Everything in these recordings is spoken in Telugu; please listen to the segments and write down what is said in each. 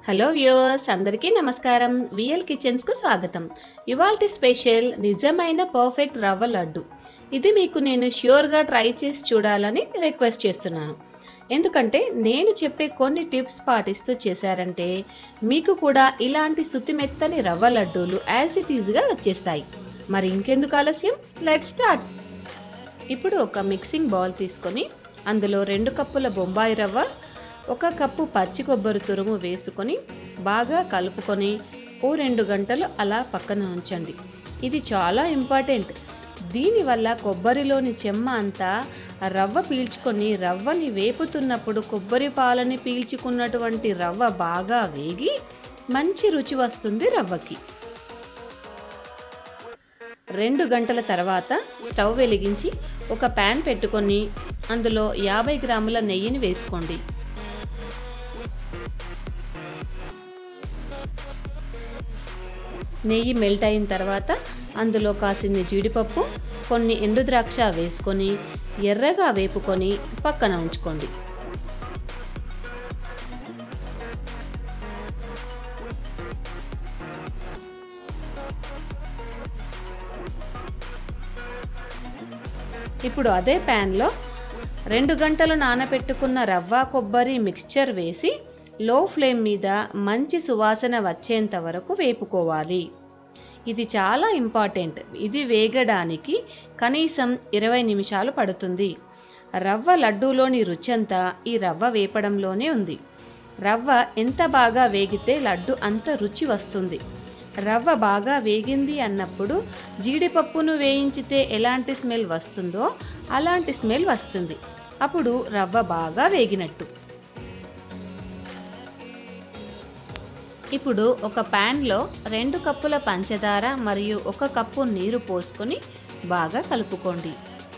హలో వ్యూవర్స్ అందరికీ నమస్కారం విఎల్ కిచెన్స్కు స్వాగతం ఇవాల్టి స్పెషల్ నిజమైన పర్ఫెక్ట్ రవ్వ లడ్డు ఇది మీకు నేను ష్యూర్గా ట్రై చేసి చూడాలని రిక్వెస్ట్ చేస్తున్నాను ఎందుకంటే నేను చెప్పే కొన్ని టిప్స్ పాటిస్తూ చేశారంటే మీకు కూడా ఇలాంటి సుతిమెత్తని రవ్వ లడ్డూలు యాజ్ ఇట్ ఈజ్గా వచ్చేస్తాయి మరి ఇంకెందుకు ఆలస్యం లెట్ స్టార్ట్ ఇప్పుడు ఒక మిక్సింగ్ బౌల్ తీసుకొని అందులో రెండు కప్పుల బొంబాయి రవ్వ ఒక కప్పు పచ్చి కొబ్బరి తురుము వేసుకొని బాగా కలుపుకొని ఓ రెండు గంటలు అలా పక్కన ఉంచండి ఇది చాలా ఇంపార్టెంట్ దీనివల్ల కొబ్బరిలోని చెమ్మ అంతా రవ్వ పీల్చుకొని రవ్వని వేపుతున్నప్పుడు కొబ్బరి పాలని పీల్చుకున్నటువంటి రవ్వ బాగా వేగి మంచి రుచి వస్తుంది రవ్వకి రెండు గంటల తర్వాత స్టవ్ వెలిగించి ఒక ప్యాన్ పెట్టుకొని అందులో యాభై గ్రాముల నెయ్యిని వేసుకోండి నెయ్యి మెల్ట్ అయిన తర్వాత అందులో కాసిన్ని జీడిపప్పు కొన్ని ఎండు ద్రాక్ష వేసుకొని ఎర్రగా వేపుకొని పక్కన ఉంచుకోండి ఇప్పుడు అదే ప్యాన్లో రెండు గంటలు నానబెట్టుకున్న రవ్వ కొబ్బరి మిక్స్చర్ వేసి లో ఫ్లేమ్ మీద మంచి సువాసన వచ్చేంత వరకు వేపుకోవాలి ఇది చాలా ఇంపార్టెంట్ ఇది వేగడానికి కనీసం ఇరవై నిమిషాలు పడుతుంది రవ్వ లడ్డూలోని రుచి అంతా ఈ రవ్వ వేపడంలోనే ఉంది రవ్వ ఎంత బాగా వేగితే లడ్డు అంత రుచి వస్తుంది రవ్వ బాగా వేగింది అన్నప్పుడు జీడిపప్పును వేయించితే ఎలాంటి స్మెల్ వస్తుందో అలాంటి స్మెల్ వస్తుంది అప్పుడు రవ్వ బాగా వేగినట్టు ఇప్పుడు ఒక ప్యాన్లో రెండు కప్పుల పంచదార మరియు ఒక కప్పు నీరు పోసుకొని బాగా కలుపుకోండి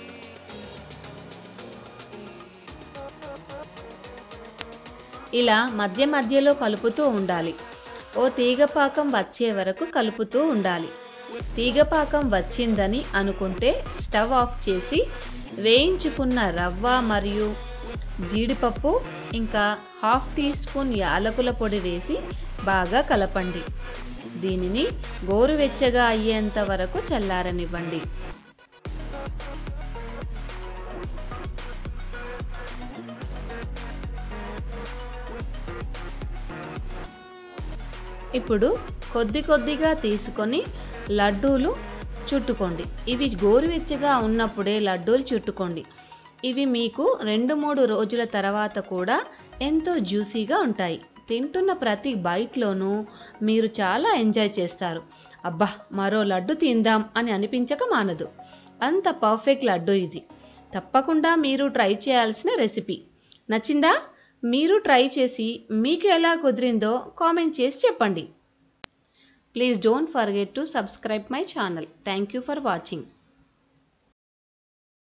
ఇలా మధ్య మధ్యలో కలుపుతూ ఉండాలి ఓ తీగపాకం వచ్చే వరకు కలుపుతూ ఉండాలి తీగపాకం వచ్చిందని అనుకుంటే స్టవ్ ఆఫ్ చేసి వేయించుకున్న రవ్వ మరియు జీడిపప్పు ఇంకా హాఫ్ టీ స్పూన్ యాలకుల పొడి వేసి బాగా కలపండి దీనిని గోరువెచ్చగా అయ్యేంత వరకు చల్లారనివ్వండి ఇప్పుడు కొద్ది కొద్దిగా తీసుకొని లడ్డూలు చుట్టుకోండి ఇవి గోరువెచ్చగా ఉన్నప్పుడే లడ్డూలు చుట్టుకోండి ఇవి మీకు రెండు మూడు రోజుల తర్వాత కూడా ఎంతో జ్యూసీగా ఉంటాయి తింటున్న ప్రతి బైట్లోనూ మీరు చాలా ఎంజాయ్ చేస్తారు అబ్బా మరో లడ్డు తిందాం అని అనిపించక మానదు అంత పర్ఫెక్ట్ లడ్డు ఇది తప్పకుండా మీరు ట్రై చేయాల్సిన రెసిపీ నచ్చిందా మీరు ట్రై చేసి మీకు ఎలా కుదిరిందో కామెంట్ చేసి చెప్పండి please don't forget to subscribe my channel thank you for watching